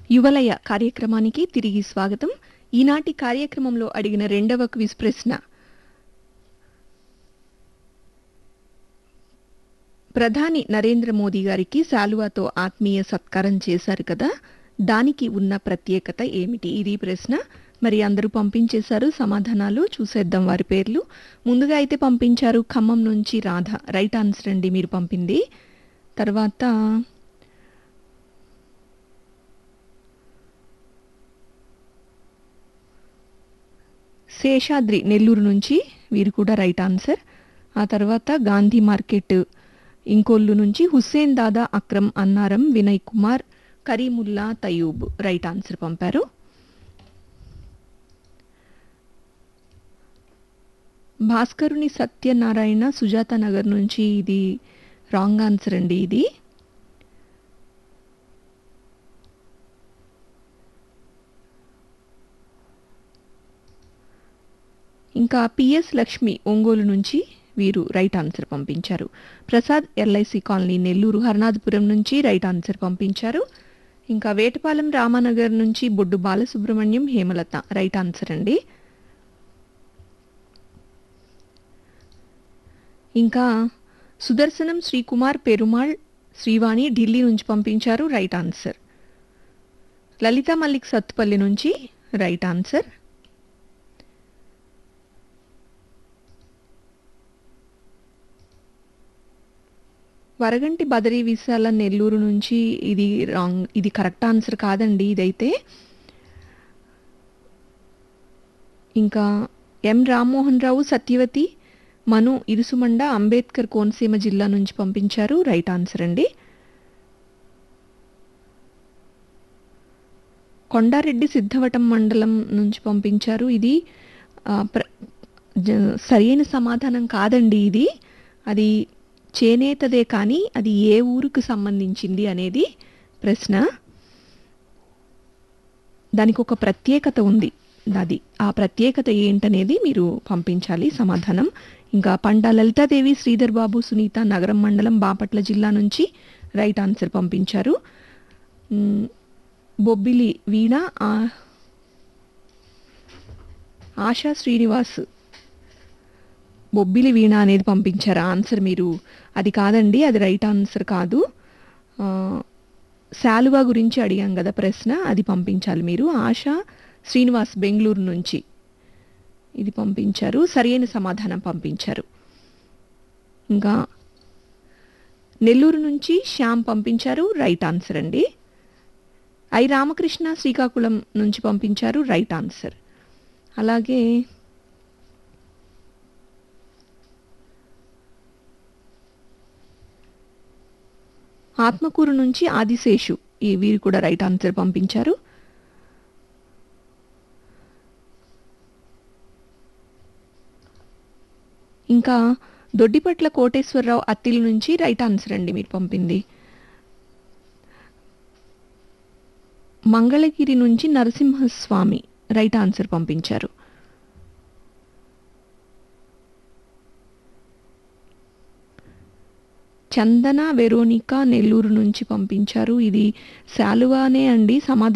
యువలయ కార్యక్రమానికి తిరిగి స్వాగతం ఈనాటి కార్యక్రమంలో అడిగిన రెండవ క్విజ్ ప్రశ్న ప్రధాని నరేంద్ర మోదీ గారికి శాలువాతో ఆత్మీయ సత్కారం చేశారు కదా దానికి ఉన్న ప్రత్యేకత ఏమిటి ఇది ప్రశ్న మరి అందరూ పంపించేశారు సమాధానాలు చూసేద్దాం వారి పేర్లు ముందుగా అయితే పంపించారు ఖమ్మం నుంచి రాధ రైట్ ఆన్సర్ అండి మీరు పంపింది తర్వాత శేషాద్రి నెల్లూరు నుంచి వీరు కూడా రైట్ ఆన్సర్ ఆ తర్వాత గాంధీ మార్కెట్ ఇంకోళ్ళు నుంచి హుస్సేన్ దాదా అక్రమ్ అన్నారం వినయ్ కుమార్ కరీముల్లా తయూబ్ రైట్ ఆన్సర్ పంపారు భాస్కరుని సత్యనారాయణ సుజాత నగర్ నుంచి ఇది రాంగ్ ఆన్సర్ అండి ఇది ఇంకా పిఎస్ లక్ష్మి ఒంగోలు నుంచి వీరు రైట్ ఆన్సర్ పంపించారు ప్రసాద్ ఎల్ఐసి కాలనీ నెల్లూరు హర్నాథపురం నుంచి రైట్ ఆన్సర్ పంపించారు ఇంకా వేటపాలెం రామానగర్ నుంచి బొడ్డు బాలసుబ్రహ్మణ్యం హేమలత రైట్ ఆన్సర్ అండి ఇంకా సుదర్శనం శ్రీకుమార్ పెరుమాళ్ శ్రీవాణి ఢిల్లీ నుంచి పంపించారు రైట్ ఆన్సర్ లలిత మల్లిక్ సత్తుపల్లి నుంచి రైట్ ఆన్సర్ వరగంటి బదరీ విశాల నెల్లూరు నుంచి ఇది రాంగ్ ఇది కరెక్ట్ ఆన్సర్ కాదండి ఇదైతే ఇంకా ఎం రామ్మోహన్ రావు సత్యవతి మను ఇరుసుమండ అంబేద్కర్ కోనసీమ జిల్లా నుంచి పంపించారు రైట్ ఆన్సర్ అండి కొండారెడ్డి సిద్ధవటం మండలం నుంచి పంపించారు ఇది ఆ, ప్ర- జ- సరైన సమాధానం కాదండి ఇది అది చేనేతదే కానీ అది ఏ ఊరుకు సంబంధించింది అనేది ప్రశ్న దానికి ఒక ప్రత్యేకత ఉంది అది ఆ ప్రత్యేకత ఏంటనేది మీరు పంపించాలి సమాధానం ఇంకా పంట లలితాదేవి శ్రీధర్ బాబు సునీత నగరం మండలం బాపట్ల జిల్లా నుంచి రైట్ ఆన్సర్ పంపించారు మ్, బొబ్బిలి వీణ ఆ- ఆశా శ్రీనివాస్ బొబ్బిలి వీణ అనేది పంపించారు ఆన్సర్ మీరు అది కాదండి అది రైట్ ఆన్సర్ కాదు ఆ, శాలువా గురించి అడిగాం కదా ప్రశ్న అది పంపించాలి మీరు ఆశ శ్రీనివాస్ బెంగళూరు నుంచి ఇది పంపించారు సరైన సమాధానం పంపించారు ఇంకా నెల్లూరు నుంచి శ్యామ్ పంపించారు రైట్ ఆన్సర్ అండి ఐ రామకృష్ణ శ్రీకాకుళం నుంచి పంపించారు రైట్ ఆన్సర్ అలాగే ఆత్మకూరు నుంచి ఆదిశేషు ఈ వీరు కూడా రైట్ ఆన్సర్ పంపించారు ఇంకా దొడ్డిపట్ల కోటేశ్వరరావు అత్తిలి నుంచి రైట్ ఆన్సర్ అండి మీరు పంపింది మంగళగిరి నుంచి నరసింహస్వామి రైట్ ఆన్సర్ పంపించారు చందన వెరోనికా నెల్లూరు నుంచి పంపించారు ఇది శాలువానే అండి సమాధానం